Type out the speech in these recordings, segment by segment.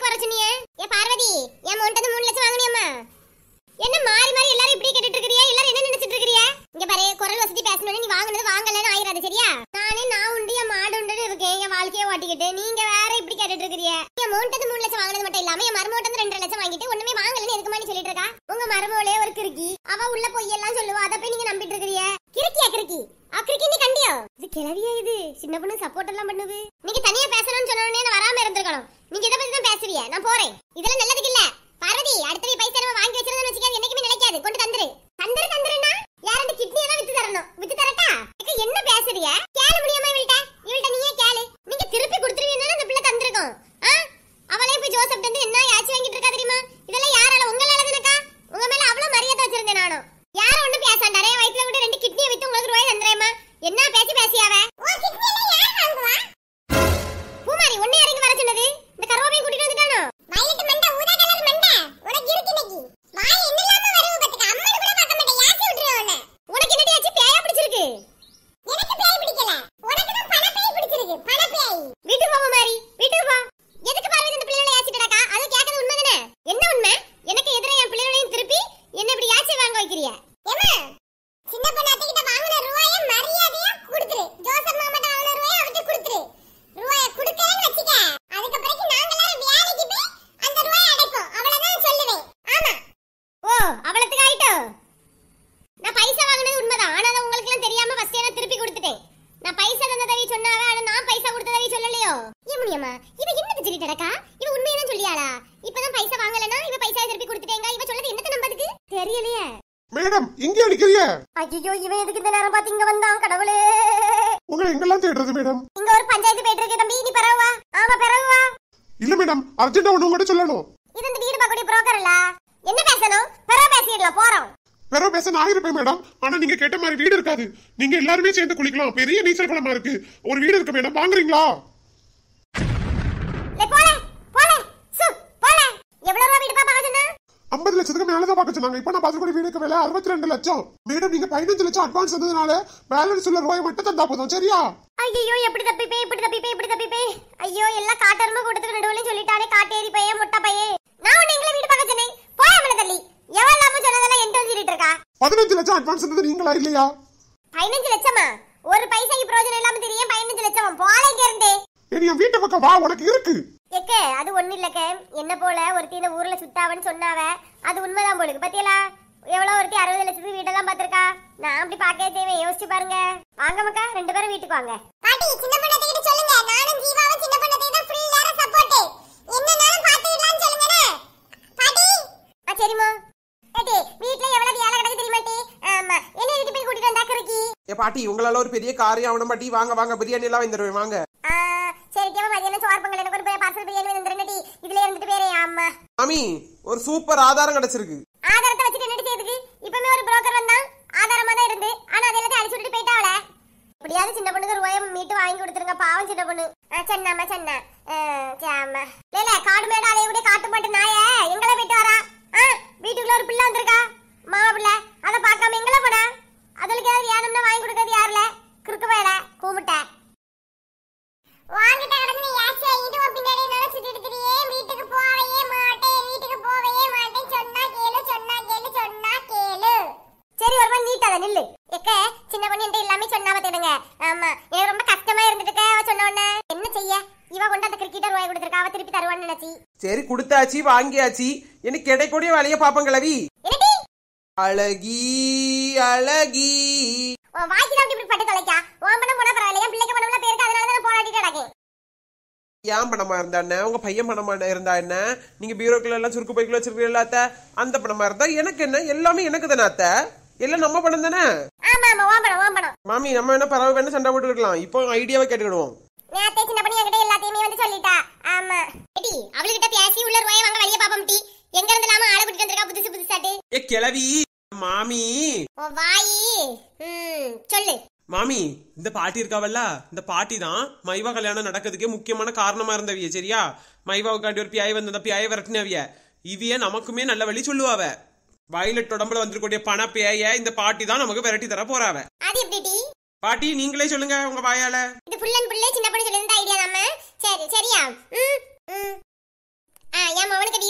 வர சொன்னியே ஏ பார்வதி என் மௌண்ட் வந்து மூணு லட்சம் வாங்கினியம்மா என்ன மாறி மாறி எல்லாரும் இப்படி கேட்டுட்டு இருக்கிறியா எல்லாரும் என்ன நினைச்சிட்டு இருக்கிறியா இங்க பாரு குரல் வசதி பேசணும்னு நீ வாங்குனது வாங்கலன்னு ஆயிராது சரியா நானே நான் உண்டு என் மாடு உண்டுன்னு இருக்கேன் என் வாழ்க்கைய ஓட்டிக்கிட்டு நீங்க வேற இப்படி கேட்டுட்டு இருக்கிறிய என் மௌண்ட் வந்து மூணு லட்சம் வாங்கினது மட்டும் இல்லாம என் மருமோட்ட வந்து ரெண்டரை லட்சம் வாங்கிட்டு ஒண்ணுமே வாங்கலன்னு எதுக்கு மாதிரி சொல்லிட்டு இருக்கா உங்க மருமோளே ஒரு கிறுக்கி அவ உள்ள பொய் எல்லாம் சொல்லுவா அதை போய் நீங்க நம்பிட்டு இருக்கிறிய கிறுக்கியா கிறுக்கி ஆ கிறுக்கி நீ கண்டியோ இது கிளவியா இது சின்ன பொண்ணு சப்போர்ட் எல்லாம் பண்ணுது நீங்க தனியா பேசணும்னு சொன்னோடனே நான் வராம இருந்திருக்கணும் நீங்க இதை பத்தி தான் பேசுவீங்க நான் போறேன் இதெல்லாம் நல்லதுக்கு இல்ல பார்வதி அடுத்த பைசா நம்ம வாங்கி வச்சிருந்தோம்னு வச்சுக்காது என்னைக்குமே நிலைக்காது கொண்டு தந்துரு தந்துரு தந்துருன்னா யார் அந்த கிட்னியை தான் வித்து தரணும் வித்து தரட்டா அக்கா, என்ன பேசுறிய கேளு முடியாம இவள்கிட்ட இவள்கிட்ட நீயே கேளு நீங்க திருப்பி கொடுத்துருவீங்கன்னா அந்த பிள்ளை தந்திருக்கோம் ஆ அவளே போய் ஜோசப் வந்து என்ன யாச்சி வாங்கிட்டு இருக்கா தெரியுமா இதெல்லாம் யாரால உங்களால தானக்கா உங்க மேல அவ்வளவு மரியாதை வச்சிருந்தேன் நானும் யாரும் ஒண்ணும் பேசாண்டாரே வயித்துல கூட ரெண்டு கிட்னியை வித்து உங்களுக்கு ரூபாய் தந்துறேம்மா என்ன பேசி பேசியாவ பூமாரி ஒண்ணே இறங்கி வர சொன்னது இந்த கருவாப்பையும் கூட்டிட்டு வந்துட்டானோ வயலட் மண்டை ஊதா கலர் மண்டை உனக்கு இருக்கு இன்னைக்கு வாய் என்னலாம வரவு பத்துக்க அம்மன் கூட பார்க்க மாட்டேன் யாசி விட்டுருவோம் உன்னை உனக்கு என்னடி ஆச்சு பேயா பிடிச்சிருக்கு எனக்கு பேய் பிடிக்கல உனக்கு தான் பண பேய் பிடிச்சிருக்கு பண பேய் வீட்டுக்கு போவோம் மாரி வீட்டுக்கு போ எதுக்கு பார்வதி இந்த பிள்ளைகளை யாச்சிட்டடா அது கேட்கறது உண்மை தானே என்ன உண்மை எனக்கு எதிரே என் பிள்ளைகளையும் திருப்பி என்ன இப்படி யாச்சி வாங்க வைக்கிறிய ஏமா சின்ன பொண்ணு அத்தை கிட்ட வாங்கின ரூபாய மரியாதையா கொடுத்துரு ஜோசப் மாமா கிட்ட வாங்கின ரூபாய அவர்கிட்ட கொடுத்துரு ரூபாய கொடுக்கலன்னு வச்சுக்க அதுக்கு பிறகு நாங்க எல்லாரும் வேலைக்கு போய் அந்த ரூபாய அடைப்போம் அவ்வளவுதான் சொல்லுவேன் ஆமா ஓ அவ்வளவுக்கு ஆயிட்டோ நான் பைசா வாங்கினது உண்மைதான் ஆனா அது உங்களுக்கு எல்லாம் தெரியாம ஃபர்ஸ்ட் நான் திருப்பி கொடுத்துட்டேன் நான் பைசா தந்ததவி சொன்னாவே ஆனா நான் பைசா கொடுத்ததவி சொல்லலையோ ஏன் முடியுமா இவ என்னது சொல்லிட்டடக்கா இவ உண்மையை தான் சொல்லியாளா இப்பதான் பைசா வாங்கலனா இவ பைசா திருப்பி கொடுத்துட்டேங்க இவ சொல்றது என்னத்த நம்பதுக்கு தெரியலையே மேடம் இங்கே அடிக்கிறிய ஐயோ இவன் எதுக்கு இந்த நேரம் பார்த்து இங்க வந்தான் கடவுளே உங்களை எங்கெல்லாம் தேடுறது மேடம் இங்க ஒரு பஞ்சாயத்து போயிட்டு இருக்கு தம்பி நீ பிறவா ஆமா பிறவா இல்ல மேடம் அர்ஜென்டா ஒண்ணு உங்ககிட்ட சொல்லணும் இது இந்த வீடு பார்க்கக்கூடிய புரோக்கர் இல்ல என்ன பேசணும் பிறவ பேசிடலாம் போறோம் வேற பேச நான் இருப்பேன் மேடம் ஆனா நீங்க கேட்ட மாதிரி வீடு இருக்காது நீங்க எல்லாருமே சேர்ந்து குளிக்கலாம் பெரிய நீச்சல் குளமா இருக்கு ஒரு வீடு இருக்கு மேடம் வாங்குறீங்களா லே போல போல சு போல எவ்வளவு ரூபா வீடு பாப்பா சொன்னா ஐம்பது லட்சத்துக்கு மேலதான் பார்க்க சொன்னாங்க இப்ப நான் பார்த்து கூட வீடுக்கு விலை அறுபத்தி ரெண்டு லட்சம் மேடம் நீங்க பதினஞ்சு லட்சம் அட்வான்ஸ் வந்ததுனால பேலன்ஸ் உள்ள ரூபாய் மட்டும் தந்தா போதும் சரியா ஐயோ எப்படி தப்பிப்பே இப்படி தப்பிப்பே இப்படி தப்பிப்பே ஐயோ எல்லாம் காட்டருமா கூட்டத்துக்கு நடுவுல சொல்லிட்டானே காட்டேரி பையன் முட்டை பையன் நான் உன்னை எங்களை வீடு பார்க்க சொன்னேன் போய அவள தள்ளி எவ்வளவு இல்லாம சொன்னதெல்லாம் என்கிட்ட வந்து சொல்லிட்டு இருக்கா பதினஞ்சு லட்சம் அட்வான்ஸ் வந்தது நீங்களா இல்லையா பதினஞ்சு லட்சமா ஒரு பைசாக்கு பிரயோஜனம் இல்லாம தெரியும் பதினஞ்சு லட்சம் போல இங்க இருந்தே இனி என் வீட்டு பக்கம் வா உனக்கு இருக்கு எக்க அது ஒண்ணு இல்லக்க என்ன போல ஒருத்தி இந்த ஊர்ல சுத்தாவன்னு சொன்னாவ அது உண்மைதான் போலுக்கு பத்தியலா எவ்வளவு ஒருத்தி அறுபது லட்சத்துக்கு வீடெல்லாம் பாத்திருக்கா நான் அப்படி பாக்கவே தேவை யோசிச்சு பாருங்க வாங்க மக்கா ரெண்டு பேரும் வீட்டுக்கு வாங்க பாட்டி சின்ன பொண்ணத்தை சொல்லுங்க நானும் ஜீவாவும் சின்ன பொண்ணத்தை தான் ஃபுல் நேரம் சப்போர்ட் என்னனாலும் பாத்துடலாம்னு சொல்லுங்க பாட்டி ஆ சரிம்மா ஏடி வீட்ல எவ்வளவு வேலை கிடக்கு தெரியுமா டி ஆமா என்ன வீட்டு போய் கூட்டிட்டு வந்தா கிறுக்கி ஏ பாட்டி உங்களால ஒரு பெரிய காரியம் ஆகணும் பாட்டி வாங்க வாங்க பிரியாணி எல்லாம் வந்துடுவேன் வாங்க ஆ சரி கேம மதியானம் சோறு பொங்கல் எனக்கு ஒரு பார்சல் பிரியாணி வந்துருன்னு டி இதுல இருந்துட்டு பேரே ஆமா மாமி ஒரு சூப்பர் ஆதாரம் கிடைச்சிருக்கு ஆதாரத்தை வச்சுட்டு என்னடி செய்யுதுக்கு இப்பமே ஒரு புரோக்கர் வந்தான் ஆதாரமா தான் இருந்து ஆனா அது எல்லாத்தையும் அழிச்சு விட்டுட்டு போயிட்டாவல எப்படியாவது சின்ன பொண்ணுக்கு ரூபாய் மீட்டு வாங்கி கொடுத்துருங்க பாவம் சின்ன பொண்ணு ஆ, சென்னாமா சென்ன சாம இல்ல காடு மேடு அலைய கூட காட்டு மாட்டு நாய எங்களை போயிட்டு வரா ஆ வீட்டுக்குள்ள ஒரு பிள்ளை வந்திருக்கா மாமா பிள்ளை அதை பார்க்காம எங்களை போடா அதுக்கு ஏதாவது வேணும்னா வாங்கி கொடுக்கறது யாருல குறுக்கு போயிட கூமுட்ட வாங்கிட்ட கடந்து யாசி வாங்கிட்டு உன் பின்னாடி என்னால சுத்திட்டு திரியே வீட்டுக்கு போவையே மாட்டேன் வீட்டுக்கு போவையே மாட்டேன் சொன்னா கேளு சொன்னா கேளு சொன்னா கேளு சரி ஒரு மாதிரி நீட்டாத நில்லு எக்க சின்ன பொண்ணு என்கிட்ட எல்லாமே சொன்னா பாத்துடுங்க ஆமா எனக்கு ரொம்ப கஷ்டமா இருந்துட்டு அவ சொன்ன உடனே என்ன செய்ய இவ கொண்டு அந்த கிரிக்கெட்டர் ரூபாய் கொடுத்துருக்கா அவ திருப்பி தருவான்னு நினைச்சி சரி கொடுத்தாச்சு வாங்கியாச்சு எனக்கு கிடைக்கூடிய வேலையை பாப்பேன் கிளவி என்னடி அழகி அழகி உன் வாய்க்கு தான் இப்படி பட்டு தொலைக்கா உன் பணம் போனா பரவாயில்ல என் பிள்ளைக்கு பணம்லாம் பேருக்கு அதனால தான் போராடிட்டு கிடக்கேன் ஏன் பணமா இருந்தா என்ன உங்க பையன் பணமா இருந்தா என்ன நீங்க பீரோக்குள்ள எல்லாம் சுருக்கு பைக்குள்ள வச்சிருக்கீங்களா அத்தை அந்த பணமா இருந்தா எனக்கு என்ன எல்லாமே எனக்கு தானே அத்தை எல்லாம் நம்ம பணம் தானே ஆமா ஆமா உன் பணம் உன் பணம் மாமி நம்ம என்ன பரவ வேணா சண்டை போட்டுக்கலாம் இப்போ ஐடியாவை கேட்டுக்கிடுவோம் நேத்தே சின்ன பண்ணி என்கிட்ட எல்லாத்தையுமே வந்து சொல்லிட்டா ஆமா எடி அவளுகிட்ட பேசி உள்ள ரூபாய் வாங்க வழிய பாப்பம் டி எங்க இருந்து இல்லாம ஆளை கூட்டிட்டு வந்திருக்கா புதுசு புதுசாட்டு ஏ கிளவி மாமி உன் வாயி ம் சொல்லு மாமி இந்த பாட்டி இருக்காவல்ல இந்த பாட்டி தான் மைவா கல்யாணம் நடக்கிறதுக்கே முக்கியமான காரணமா இருந்தவிய சரியா மைவாவுக்காண்டி ஒரு பியாய் வந்த அந்த பியாயை விரட்டினவிய இவிய நமக்குமே நல்ல வழி சொல்லுவாவ வயலட் உடம்புல வந்திருக்கக்கூடிய பண பேய இந்த பாட்டி தான் நமக்கு விரட்டி தர போறாவ அது எப்படி டி பாட்டி நீங்களே சொல்லுங்க உங்க வாயால இது ஃபுல் அண்ட் ஃபுல்லே சின்ன பண்ணி சொல்லி ஐடியா நம்ம சரி சரியா ம் ம் ஆ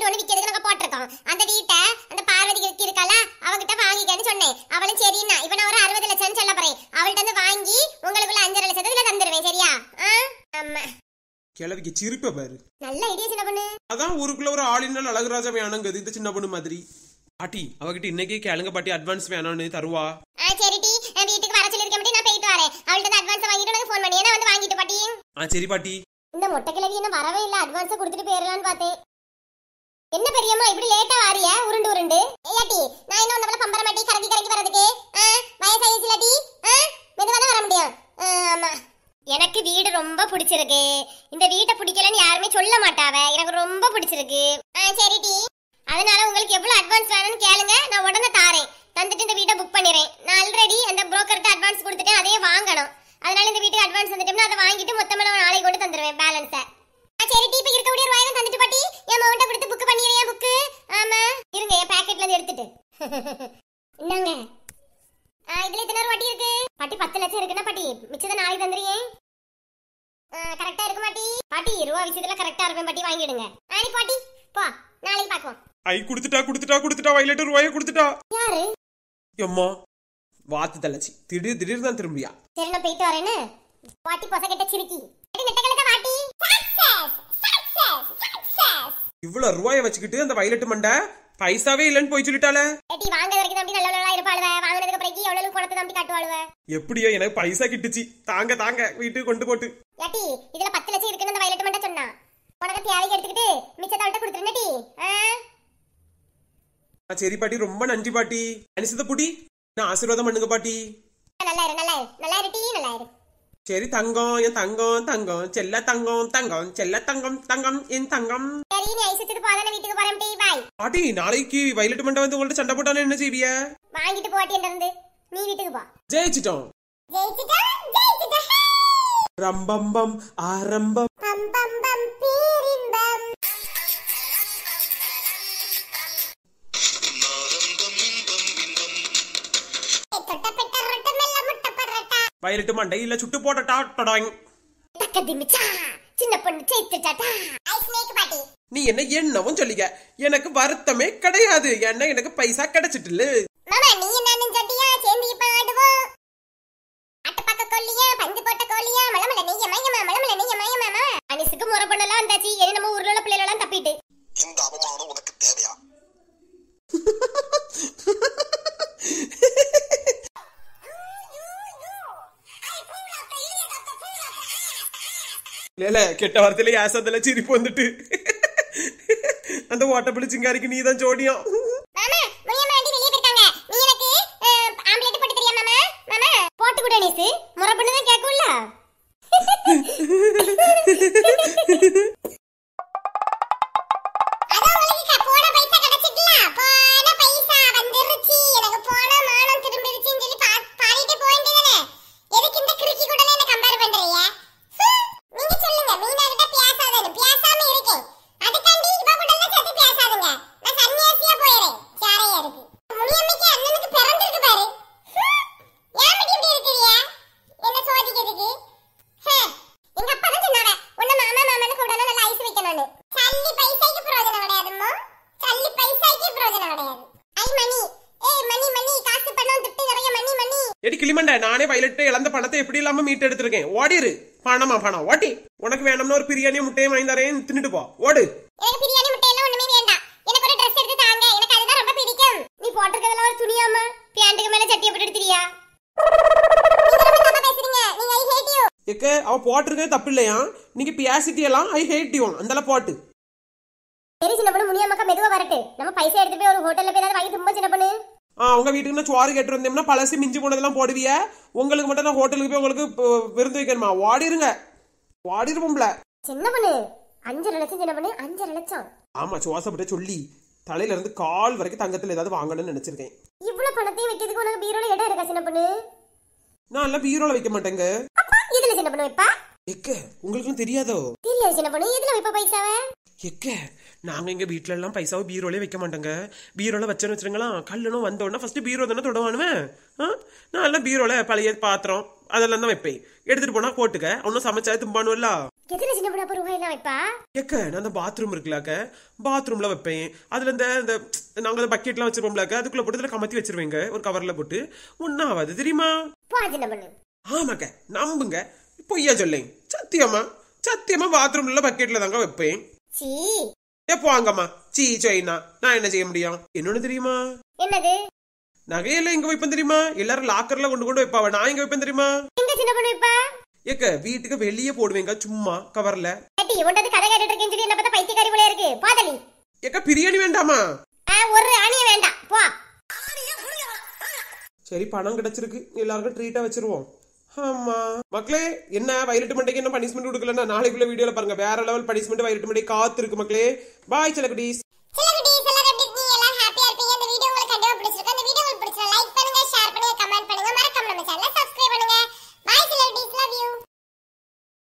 வீடு ஒண்ணு விக்கிறதுக்கு நாங்க போட்டிருக்கோம் அந்த வீட்டை அந்த பார்வதி இருக்கு இருக்கால அவகிட்ட வாங்கிக்கன்னு சொன்னேன் அவளும் சரின்னா இப்ப நான் ஒரு அறுபது லட்சம் சொல்ல போறேன் அவள்கிட்ட இருந்து வாங்கி உங்களுக்குள்ள அஞ்சரை லட்சத்துல தந்துருவேன் சரியா ஆ? ஆமா கிழவிக்கு சிரிப்ப பாரு நல்ல ஐடியா சின்ன பொண்ணு அதான் ஊருக்குள்ள ஒரு ஆளினால் அழகுராஜா வேணுங்குது இந்த சின்ன பொண்ணு மாதிரி பாட்டி அவகிட்ட இன்னைக்கே கேளுங்க பாட்டி அட்வான்ஸ் வேணும்னு தருவா ஆ சரிடி நான் வீட்டுக்கு வர சொல்லிருக்கேன் மட்டும் நான் போயிட்டு வரேன் அவள்கிட்ட அட்வான்ஸ் வாங்கிட்டு உனக்கு ஃபோன் பண்ணி நான் வந்து வாங்கிட்டு பாட்டி ஆ சரி பாட்டி இந்த மொட்டை கிழவி என்ன வரவே இல்ல அட்வான்ஸ் கொடுத்துட்டு போயிடலான்னு பார்த்தேன் என்ன பெரியம்மா இப்படி லேட்டா வாரிய உருண்டு உருண்டு ஏயாட்டி நான் என்ன உன்ன பம்பர மாட்டி கரங்கி கரங்கி வரதுக்கு ஆ, வயசாயிடுச்சுல டி மெதுவா தான் வர முடியும் ஆ, ஆமா எனக்கு வீடு ரொம்ப பிடிச்சிருக்கு இந்த வீட்டை பிடிக்கலன்னு யாருமே சொல்ல மாட்டாவ எனக்கு ரொம்ப பிடிச்சிருக்கு ஆ சரி டி அதனால உங்களுக்கு எவ்வளவு அட்வான்ஸ் வேணும்னு கேளுங்க நான் உடனே தாரேன் தந்துட்டு இந்த வீட்டை புக் பண்ணிடுறேன் நான் ஆல்ரெடி அந்த புரோக்கர்கிட்ட அட்வான்ஸ் கொடுத்துட்டேன் அதே வாங்கணும் அதனால இந்த வீட்டுக்கு அட்வான்ஸ் வந்துட்டோம்னா அதை வாங்கிட்டு மொத்தமா நான் நாளைக்கு கொண்டு தந்துடுவேன் பேலன்ஸை சரி டீ இப்ப இருக்கக்கூடிய ரூபாய் தந்துட்டு பாட்டி என் மகன்கிட்ட கொடுத்து புக் பண்ணிடுறியா புக்கு ஆமா இருங்க என் பாக்கெட்ல இருந்து எடுத்துட்டு இந்தாங்க ஆ, இதுல எத்தனை ரூபா பாட்டி இருக்கு பாட்டி பத்து லட்சம் இருக்குன்னா பாட்டி மிச்சத்தை நாளைக்கு தந்துறியே கரெக்டா இருக்கு பாட்டி பாட்டி ரூபா விஷயத்துல கரெக்டா இருக்கும் பாட்டி வாங்கிடுங்க ஆ, நீ பாட்டி போ நாளைக்கு பாக்குவோம் ஐ குடுத்துட்டா குடுத்துட்டா குடுத்துட்டா வயலட்டு ரூபாயை குடுத்துட்டா யாரு எம்மா வாத்து தள்ளச்சி திடீர் திடீர் தான் திரும்பியா சரி நான் போயிட்டு வரேன்னு பாட்டி பொச கிட்ட சிரிக்கி பாட்டி நெட்டக்கலக்க பாட்டி சக்சஸ் சக்சஸ் சக்சஸ் இவ்வளவு ரூபாயை வச்சுக்கிட்டு அந்த வயலட்டு மண்டை பைசாவே இல்லைன்னு போய் சொல்லிட்டாளே ஏட்டி வாங்குறது வரைக்கும் தம்பி நல்ல நல்ல இருப்பாளுவ வாங்குனதுக்கு பிறகு எவ்வளவு குணத்தை தம்பி காட்டுவாளுவ எப்படியோ எனக்கு பைசா கிட்டுச்சு தாங்க தாங்க வீட்டுக்கு கொண்டு போட்டு ஏட்டி இதுல பத்து லட்சம் இருக்குன்னு அந்த வயலட் மட்டும் சொன்னா உனக்கு தேவைக்கு எடுத்துக்கிட்டு மிச்சத்தை அவள்கிட்ட கொடுத்துருந்தேட்டி ஆ, சரி பாட்டி ரொம்ப நன்றி பாட்டி அனிசத புடி நான் ஆசீர்வாதம் பண்ணுங்க பாட்டி நல்லா இரு நல்லா இரு நல்லா இரு டீ நல்லா இரு சரி தங்கம் என் தங்கம் தங்கம் செல்ல தங்கம் தங்கம் செல்ல தங்கம் தங்கம் என் தங்கம் சரி நீ ஐசத்துக்கு போதான வீட்டுக்கு போறேன் டீ பாய் பாட்டி நாளைக்கு வயலட் மண்டை வந்து உங்கள்ட்ட சண்டை போட்டானே என்ன செய்விய வாங்கிட்டு போட்டி இருந்து நீ வீட்டுக்கு போ ஜெயிச்சிட்டோம் ஜெயிச்சுட்டா ஜெயிச்சுட்டா ரம்பம்பம் ஆரம்பம் பம் பம் பம் பேரின்பம் தொட்டப்பட்ட ரொட்டமெல்ல முட்டப்படுறட்டா வயலட்டு மண்டையில சுட்டு போட்டட்டா டொடாங் தக்க திமிச்சா சின்ன பொண்ணு சேர்த்துட்டாட்டா ஐஸ் மேக் பாட்டி நீ என்ன என்னவும் சொல்லிக்க எனக்கு வருத்தமே கிடையாது ஏன்னா எனக்கு பைசா கிடைச்சிட்டுல மாமா நீ நானும் சட்டியா சேர்ந்து இப்ப ஆடுவோம் அட்டப்பாக்க கோழியா பஞ்சு போட்ட கோழியா மலமல நெய்ய மயமா மலமல நெய்ய மயமா அனிசுக்கு முறை பண்ணலாம் வந்தாச்சு இனி நம்ம ஊர்ல உள்ள பிள்ளைகள் எல்லாம் தப்பிட்டு இந்த அவமானம் உனக்கு தேவையா இல்ல கெட்ட வார்த்தையில ஏசத்துல சிரிப்பு வந்துட்டு அந்த ஓட்டப்பிடி சிங்காரிக்கு நீ தான் ஜோடியம் மாமா முனியம்மா ஆண்டி வெளியே போயிருக்காங்க நீ எனக்கு ஆம்லெட் போட்டு தெரியா மாமா மாமா போட்டு கூட அனிசு முறை பண்ணி தான் கேட்கும்ல அதான் உங்களுக்கு போன பைசா கிடைச்சிட்டல போன பைசா வந்துருச்சு எனக்கு போன மானம் திரும்பிருச்சுன்னு சொல்லி பா- பாடிட்டு போக வேண்டியதானே எதுக்கு இந்த கிறுக்கி கூட என்ன கம்பேர் பண்றீங்க ஹம், நீங்க சொல்லுங்க மீனா கிட்ட பேசாதன்னு பேசாம இருக்கேன் அதுக்காண்டி இவ கூட எல்லாம் சேர்த்து பேசாதுங்க நான் சன்னியாசியா போயிறேன் சாரையா இருக்கு முனியம்மைக்கு அண்ணனுக்கு பிறந்திருக்கு பாரு ஹம், ஏன் இப்படி இப்படி இருக்கிறிய என்ன சோதிக்கிறதுக்கு ஹம், எங்க அப்பா தான் சொன்னாங்க உன்ன மாமா மாமான்னு கூப்பிடணும் நல்லா ஐஸ் வைக்கணும்னு சல்லி பைசாய்க்கு பிரயோஜனம் கிடையாதும்மா சல்லி பைசாய்க்கு பிரயோஜனம் கிடையாது ஐ மணி ஏய் மணி மணி காசு பணம் துட்டு நிறைய மணி மணி எடி கிளிமண்ட நானே வயலட்டு இழந்த பணத்தை எப்படி இல்லாம மீட்டு எடுத்திருக்கேன் ஓடிரு பணமா பணம் ஓட்டி உனக்கு வேணும்னா ஒரு பிரியாணி முட்டையும் வாங்கி தரேன் தின்னுட்டு போ ஓடு எனக்கு பிரியாணி முட்டை எல்லாம் ஒண்ணுமே வேண்டாம் எனக்கு ஒரு Dress எடுத்து தாங்க எனக்கு அதுதான் ரொம்ப பிடிக்கும் நீ போட்டிருக்கிறதெல்லாம் ஒரு துணியாமா பேண்ட்டுக்கு மேல சட்டியை போட்டு எடுத்துறியா பேசுறீங்க நீங்க ஐ ஹேட் யூ எக்க அவ போட்டிருக்கே தப்பு இல்லையா நீங்க பேசிட்டியெல்லாம் ஐ ஹேட் யூ அந்த போட்டு சரி சின்ன பொண்ணு முனியம்மாக்கா மெதுவா வரட்டு நம்ம பைசா எடுத்து போய் ஒரு ஹோட்டல்ல போய் ஏதாவது வாங்கி தும்ப சின்ன பொண்ணு ஆ உங்க வீட்டுக்கு நான் சோறு கேட்டு வந்தோம்னா பழசு மிஞ்சி போனதெல்லாம் போடுவிய உங்களுக்கு மட்டும் நான் ஹோட்டலுக்கு போய் உங்களுக்கு இப்போ விருந்து வைக்கணுமா ஓடிருங்க ஓடிருப்போம்ல சின்ன பொண்ணு அஞ்சரை லட்சம் சின்ன பொண்ணு அஞ்சரை லட்சம் ஆமா சுவாசப்பட்ட சொல்லி தலையில இருந்து கால் வரைக்கும் தங்கத்துல ஏதாவது வாங்கணும்னு நினைச்சிருக்கேன் இவ்வளவு பணத்தையும் வைக்கிறதுக்கு உனக்கு பீரோல இடம் இருக்கா சின்ன பொண்ணு நான் எல்லாம் பீரோல வைக்க மாட்டேங்க அப்பா இதுல சின்ன பொண்ணு வைப்பா எக்க உங்களுக்கு தெரியாதோ தெரியாது சின்ன பொண்ணு இதுல வைப்பா பைசாவை எக்க நாங்க எங்க வீட்ல எல்லாம் பைசாவை பீரோலே வைக்க மாட்டோங்க பீரோல வச்சேன்னு வச்சுருங்களா கல்லணும் வந்த உடனே ஃபர்ஸ்ட் பீரோ தானே தொடவானுவேன் ஆ? நான் எல்லாம் பீரோல பழைய பாத்திரம் அதெல்லாம் தான் வைப்பேன் எடுத்துட்டு போனா போட்டுக்க அவனும் சமைச்சா தும்பானுவல்ல எத்தனை சின்ன பொண்ணு அப்ப ரூபாய் எல்லாம் வைப்பா ஏக்க நான் அந்த பாத்ரூம் இருக்குல்லக்க பாத்ரூம்ல வைப்பேன் அதுல இந்த இந்த நாங்க அந்த பக்கெட்லாம் வச்சிருப்போம்லக்க அதுக்குள்ள போட்டு இதுல கமத்தி வச்சிருவேங்க ஒரு கவர்ல போட்டு ஒன்னாவது தெரியுமா போ சின்ன பொண்ணு ஆமாக்க நம்புங்க பொய்யா சொல்லேன் சத்தியமா சத்தியமா பாத்ரூம்ல பக்கெட்ல தாங்க வைப்பேன் சீ எப்போ வாங்கம்மா சீ சொயினா நான் என்ன செய்ய முடியும் என்னன்னு தெரியுமா என்னது நகையெல்லாம் எங்க வைப்பேன் தெரியுமா எல்லாரும் லாக்கர்ல கொண்டு கொண்டு வைப்பாவ நான் எங்க வைப்பேன் தெரியுமா எங்க சின்ன பொண்ணு வைப்பா ஏக்க வீட்டுக்கு வெளியே போடுவேங்க சும்மா கவர்ல ஏட்டி உன்றது கதை கேட்டுட்டு இருக்கேன்னு சொல்லி என்ன பார்த்தா பைத்தியக்காரி போல இருக்கு பாதலி ஏக்க பிரியாணி வேண்டாமா ஆ, ஒரு அணிய வேண்டாம் போ சரி பணம் கிடைச்சிருக்கு எல்லாருக்கும் ட்ரீட்டா வச்சிருவோம் ஆமா மக்களே என்ன வயலட்டு மண்டைக்கு என்ன பனிஷ்மெண்ட் கொடுக்கலன்னா நாளைக்குள்ள வீடியோல பாருங்க வேற லெவல் பனிஷ்மெண்ட் வயலட்டு மண்டை காத்து இருக்கு மக்களே பாய் சில குட்டீஸ்